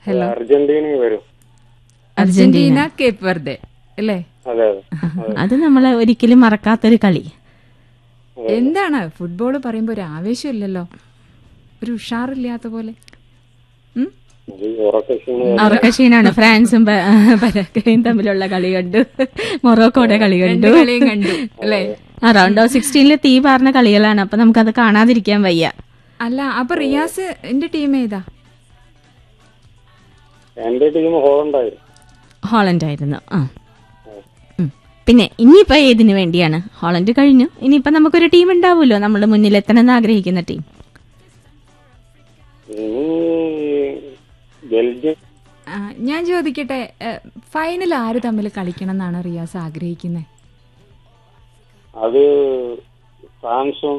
Hello Argentina വരും Argentina Cape Verde അല്ലേ അതെ അതെ അത് നമ്മൾ ഒരിക്കലും മറക്കാത്തൊരു കളി എന്താണ് ഫുട്ബോൾ പറയുമ്പോ ഒരു ആവേശമില്ലല്ലോ ഒരു ഉഷാറില്ലാത്ത പോലെ ഉം? ഇത് ഉറക്ക ക്ഷീണം അവർക്ക് ക്ഷീണാണ് ഫ്രാൻസും പ- പരാഗ്വേയും തമ്മിലുള്ള കളി കണ്ടു മൊറോക്കോയുടെ കളി രണ്ട് കണ്ടു കളിയും കണ്ടു അല്ലേ ആ റൗണ്ട് ഓഫ് സിക്സ്റ്റീനിൽ തീ പാർന്ന കളികളാണ് അപ്പൊ നമുക്കത് കാണാതിരിക്കാൻ വയ്യ അല്ല അപ്പൊ റിയാസ് എന്റെ ടീം ഏതാ എന്റെ ടീം ഹോളണ്ടായിരുന്നു ഹോളണ്ട് ആയിരുന്നു ആ ഉം. പിന്നെ ഇനിയിപ്പോ ഏതിനു വേണ്ടിയാണ് ഹോളണ്ട് കഴിഞ്ഞു ഇനിയിപ്പോ നമുക്കൊരു ടീം ഉണ്ടാവുമല്ലോ നമ്മുടെ മുന്നിൽ എത്തണമെന്ന് ആഗ്രഹിക്കുന്ന ടീം ഇനി ബെൽജിയം ആ, ഞാൻ ചോദിക്കട്ടെ ഫൈനൽ ആര് തമ്മിൽ കളിക്കണം എന്നാണ് റിയാസ് ആഗ്രഹിക്കുന്നത് അത് ഫ്രാൻസും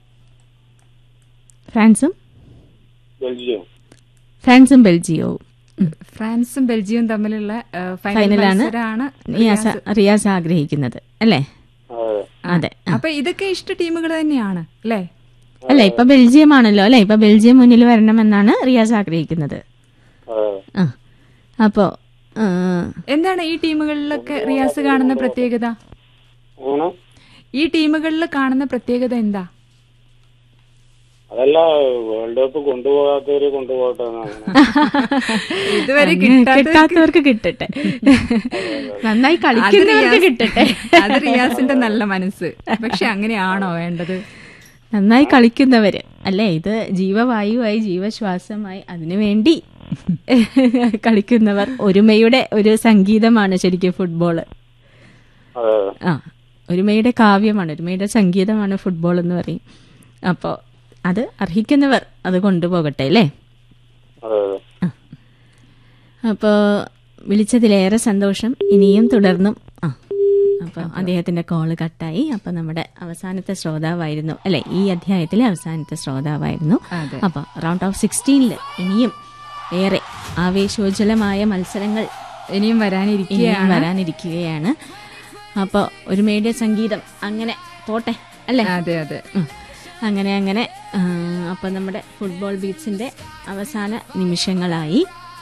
ഫ്രാൻസും ബെൽജിയം ഫ്രാൻസും ബെൽജിയവും ഉം. ഫ്രാൻസും ബെൽജിയവും തമ്മിലുള്ള ആ, ഫൈനൽ ഫൈനലാണ് മത്സരമാണ് റിയാസ് റിയാസ് ആഗ്രഹിക്കുന്നത് അല്ലേ അതെ അതെ അപ്പൊ ഇതൊക്കെ ഇഷ്ട ടീമുകൾ തന്നെയാണ് അല്ലേ അല്ല ഇപ്പൊ ബെൽജിയം ആണല്ലോ അല്ലെ ഇപ്പൊ ബെൽജിയം മുന്നിൽ വരണമെന്നാണ് റിയാസ് ആഗ്രഹിക്കുന്നത് അതെ ആ അപ്പോ ആ, എന്താണ് ഈ ടീമുകളിലൊക്കെ റിയാസ് കാണുന്ന പ്രത്യേകത അങ്ങനെ ഈ ടീമുകളിൽ കാണുന്ന പ്രത്യേകത എന്താ അതല്ല വേൾഡ് കപ്പ് കൊണ്ടുപോകാത്തവര് കൊണ്ടുപോകട്ടെ എന്നാണ് ഇതുവരെ അങ്ങനെ കിട്ടാത്തവർക്ക് കിട്ടട്ടെ നന്നായി കളിക്കുന്നവർക്ക് കിട്ടട്ടെ അത് റിയാസിന്റെ നല്ല മനസ്സ് പക്ഷെ അങ്ങനെയാണോ വേണ്ടത് നന്നായി കളിക്കുന്നവര് അല്ലേ ഇത് ജീവവായുവായി ജീവശ്വാസമായി അതിനുവേണ്ടി കളിക്കുന്നവർ ഒരുമയുടെ ഒരു സംഗീതമാണ് ശരിക്കും ഫുട്ബോള് അതെ ആ ഒരുമയുടെ കാവ്യമാണ് ഒരുമയുടെ സംഗീതമാണ് ഫുട്ബോൾ എന്ന് പറയും അപ്പോൾ അത് അർഹിക്കുന്നവർ അത് കൊണ്ടുപോകട്ടെ അല്ലേ അതെ അതെ അപ്പോൾ വിളിച്ചതിലേറെ സന്തോഷം ഇനിയും തുടർന്നും ആ അപ്പോൾ അദ്ദേഹത്തിന്റെ കോള് കട്ടായി അപ്പോൾ നമ്മുടെ അവസാനത്തെ ശ്രോതാവായിരുന്നു അല്ലെ ഈ അധ്യായത്തിലെ അവസാനത്തെ ശ്രോതാവായിരുന്നു അതെ. അപ്പോൾ റൗണ്ട് ഓഫ് സിക്സ്റ്റീനിൽ ഇനിയും ഏറെ ആവേശോജ്വലമായ മത്സരങ്ങൾ ഇനിയും ഇനിയും വരാനിരിക്കുകയാണ് വരാനിരിക്കുകയാണ് അപ്പോൾ ഒരുമയുടെ സംഗീതം അങ്ങനെ പോട്ടെ അല്ലേ അതെ അതെ ഉം. അങ്ങനെ അങ്ങനെ ആ, അപ്പൊ നമ്മുടെ ഫുട്ബോൾ ബീച്ചിന്റെ അവസാന നിമിഷങ്ങളായി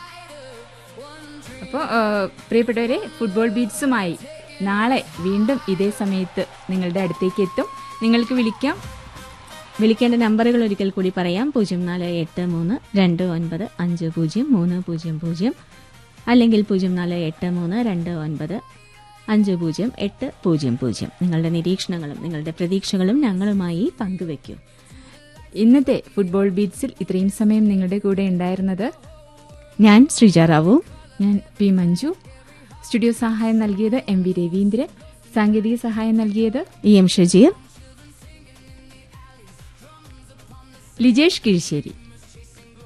അപ്പോൾ പ്രിയപ്പെട്ടവരെ ഫുട്ബോൾ ബീറ്റ്സുമായി നാളെ വീണ്ടും ഇതേ സമയത്ത് നിങ്ങളുടെ അടുത്തേക്ക് എത്തും നിങ്ങൾക്ക് വിളിക്കാം വിളിക്കേണ്ട നമ്പറുകൾ ഒരിക്കൽ കൂടി പറയാം പൂജ്യം നാല് എട്ട് മൂന്ന് രണ്ട് ഒൻപത് അഞ്ച് പൂജ്യം മൂന്ന് പൂജ്യം പൂജ്യം അല്ലെങ്കിൽ പൂജ്യം നാല് എട്ട് മൂന്ന് രണ്ട് ഒൻപത് അഞ്ച് പൂജ്യം എട്ട് പൂജ്യം പൂജ്യം നിങ്ങളുടെ നിരീക്ഷണങ്ങളും നിങ്ങളുടെ പ്രതീക്ഷകളും ഞങ്ങളുമായി പങ്കുവെക്കൂ ഇന്നത്തെ ഫുട്ബോൾ ബീറ്റ്സിൽ ഇത്രയും സമയം നിങ്ങളുടെ കൂടെ ഉണ്ടായിരുന്നത് ഞാൻ ശ്രീജാറാവു ഞാൻ പി മഞ്ജു സ്റ്റുഡിയോ സഹായം നൽകിയത് എം വി രവീന്ദ്രൻ സാങ്കേതിക സഹായം നൽകിയത് ഇ എം ഷജീർ ലിജേഷ് കിഴിശ്ശേരി